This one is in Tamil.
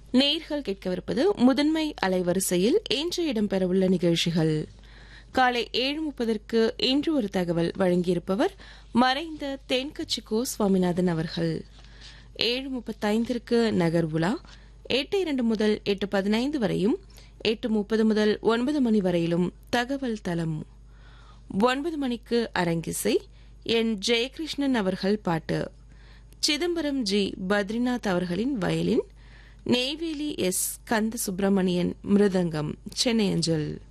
நேர்கள் கேட்கவிருப்பது முதன்மை அலைவரிசையில் இன்று இடம்பெறவுள்ள நிகழ்ச்சிகள் காலை ஏழு முப்பதற்கு இன்று ஒரு தகவல் வழங்கியிருப்பவர் மறைந்த தென்கட்சிக்கோ சுவாமிநாதன் அவர்கள் ஏழு முப்பத்தைந்திற்கு நகர் உலா எட்டு இரண்டு முதல் எட்டு பதினைந்து வரையும் எட்டு முப்பது முதல் ஒன்பது மணி வரையிலும் தகவல் தளம் ஒன்பது மணிக்கு அரங்கிசை என் ஜெயகிருஷ்ணன் அவர்கள் பாட்டு சிதம்பரம் ஜி பத்ரிநாத் அவர்களின் வயலின் நெய்வேலி எஸ் கந்த சுப்பிரமணியன் மிருதங்கம் சென்னை அஞ்சல்